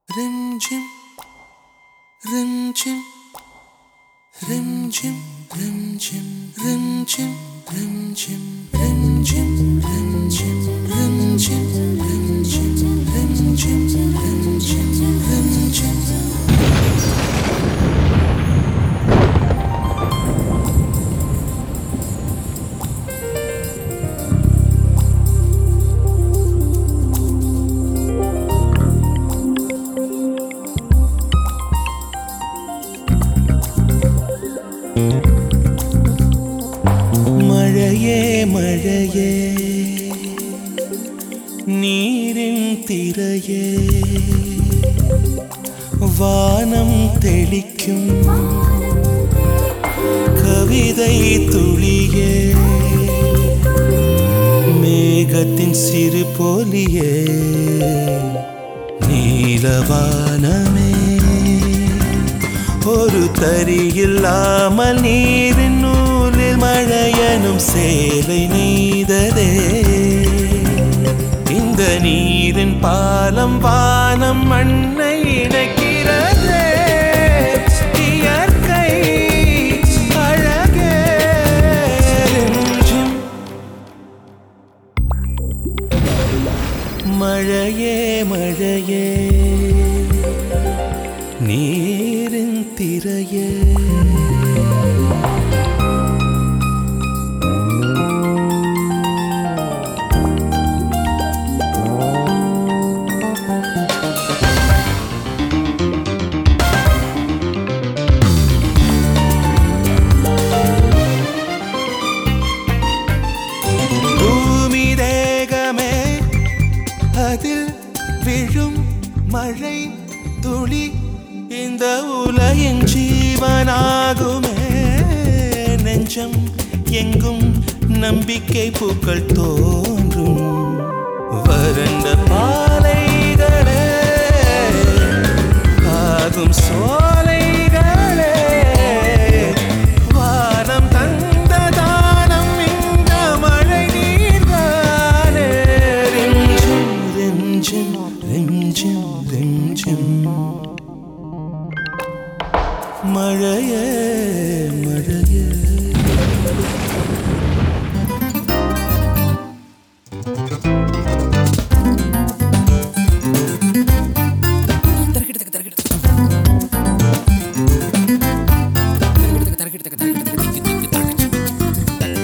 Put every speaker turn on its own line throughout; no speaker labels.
Rim-jim, rim-jim, rim-jim, rim-jim, rim-jim, rim-jim, rim-jim, rim-jim, rim-jim, rim-jim, rim-jim, rim-jim, rim-jim. மழையே மழையே நீரின் திரையே வானம் தெளிக்கும் கவிதை துளியே மேகத்தின் சிறு போலியே நீலவானமே ஒரு தரி இல்லாமல் நீரின் நூலில் மழையனும் சேலை நெய்ததே இந்த நீரின் பாலம் வானம் மண்ணை இணைக்கிறதே இயற்கை அழகே ரிம்ஜிம். மழையே மழையே நீரின் திரையே பூமி தேகமே அதில் விழும் மழை துளி இந்த உலகின் ஜீவனாகுமே நெஞ்சம் எங்கும் நம்பிக்கை பூக்கள் தோன்றும் வறண்ட பாலைகளே ஆகும் சோலைகளே வானம் தந்த தானம் இந்த மழை நீர்தானே ரிம்ஜிம் ரிம்ஜிம் ரிம்ஜிம் ரிம்ஜிம் மழையே மழையே
தரக்கிட்டதுக்கு தரக்கிட்டதுக்கு தரக்கிட்டதுக்கு தரக்கிட்டதுக்கு தரக்கிட்டதுக்கு திக்கு திக்கு தரக்கிட்டு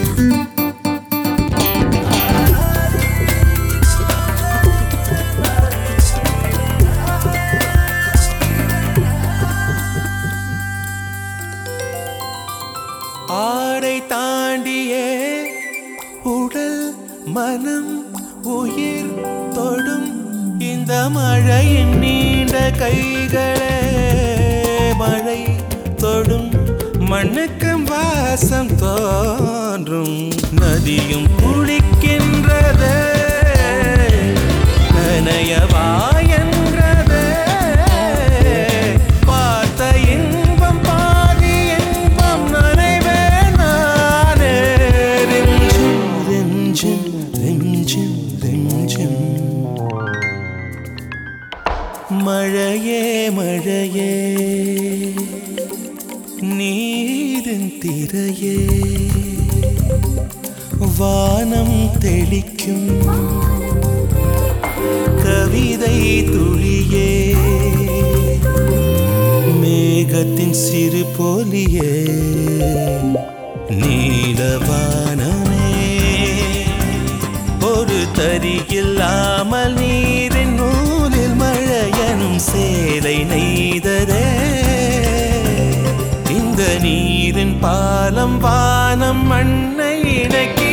ஆடை தாண்டியே உடல் மனம் உயிர் தொடும் இந்த மழையின் நீண்ட கைகளே மழை தொடும் மண்ணுக்கும் வாசம் தோன்றும் நதியும் குளிக்கின்றதே நனையவா என்றதே பார்த்த இன்பம் பாதி இன்பம் நனைவே நானே ரிம்ஜிம் ரிம்ஜிம் ரிம்ஜிம் ரிம்ஜிம் மழையே மழையே நீரின் திரையே வானம் தெளிக்கும் கவிதை துளியே மேகத்தின் சிறு போலியே நீலவானமே ஒரு தரி இல்லாமல் நீரின் நூலில் மழையனும் சேலை நெய்ததே இந்த நீரின் பாலம் வானம் மண்ணை இணைக்க